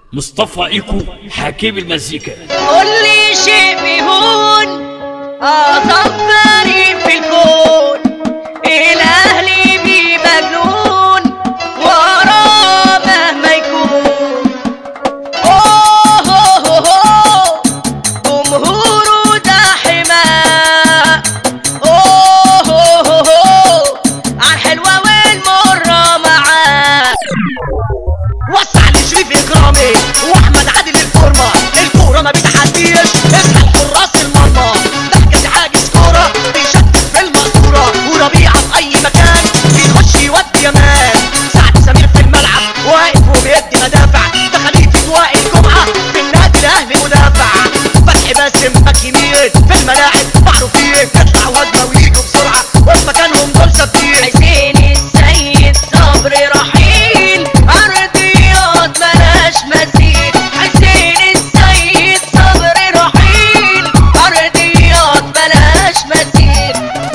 مصطفى ايكو حكيم المزيكا كل شيء بيهون أعظم فريق في الكون الأهلي بمجنون وراه مهما يكون أوه هو هو جمهوره ده حماه أوه هو هو عالحلوة والمرة معاه وسع لشريف اكرامي واحمد عادل الفورمه الكوره ما بتعديش اسال حراس المرمى ضحكه حاجز كوره بيشتت في المقصوره وربيعه في اي مكان بيخش يودي يمان سعد سمير في الملعب واقف وبيدي مدافع ده خليفه وائل جمعه في النادي الاهلي مدافع فتحي باسم باك يمين في الملاعب معروفين يطلع وجبه ويجوا بسرعه وفي مكانهم دول ثابتين حسين السيد صبري رحيل أرضيات ملاش مثيل حسين السيد صبري رحيل أرضيات ملاش مثيل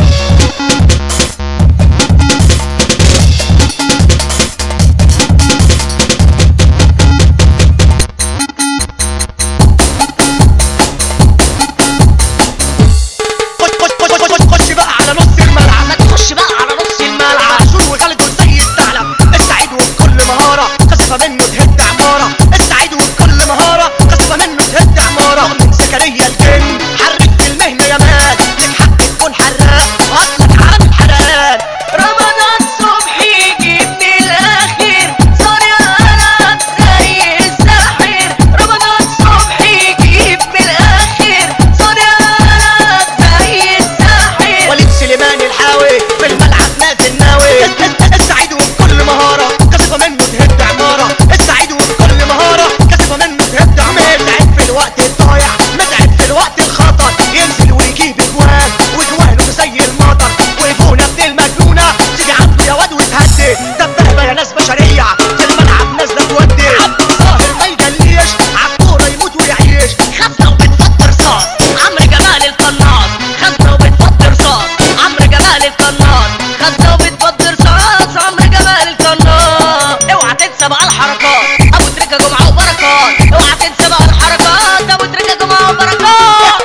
خش خش خش خش خش خش بقى على نص الملعب ما تخش بقى على نص الملعب عاشور وخالد والسيد ثعلب السعيد وبكل مهارة قصفة منه تهد عمارة السعيد وبكل مهارة قصفة منه تهد عمارة من زكريا الجن حرك في المهنة يا مان لك حق تكون حراق واصلك عامل حرقان رمضان صبحي يجيب من الآخر صار يا زي الساحر رمضان صبحي يجيب من الآخر صار يا زي الساحر وليد سليمان الحاوي في الملعب نازل ناوي السعيد وبكل مهارة قصفة منه تهد عمارة السعيد وبكل مهارة قصفة منه تهد عمارة متعب في الوقت الضايع متعب في الوقت الخطر ينزل ويجيب اجوان واجوانه زي المطر ويفونا من المجنونة تيجي عنده يا واد وتهدي دبابة يا ناس بشرية في الملعب نازلة تودي عبد الظاهر ما يجليش عالكورة يموت ويعيش خزنة وبتفطر صاص عمرو جمال القناص خزنة وبتفطر صاص عمرو جمال القناص خزنة وبتفطر صاص عمرو جمال القناص اوعى تنسى بقى الحركات ابو تريكة جمعة وبركات اوعى تنسى بقى الحركات ابو تريكة جمعة وبركات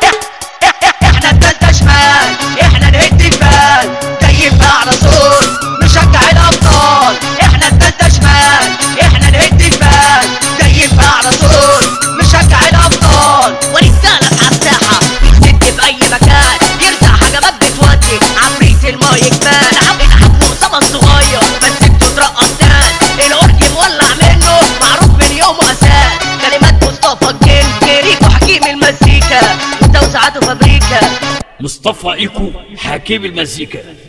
احنا التالتة شمال احنا نهد جبال جايين بقى على صوت نشجع الابطال احنا التالتة شمال احنا نهد جبال جايين بقى على صوت نشجع الابطال ورجالة على الساحة يخدك في أي مكان يرزع حاجات بتودي عفريت المايك مان عبد حبه أسامة الصغير بس انتوا ترقص تان الأورج مولع منه معروف من يوم أساس كلمات مصطفى الجن كريكو حكيم المزيكا وتوسعاته فابريكا مصطفى ايكو حكيم المزيكا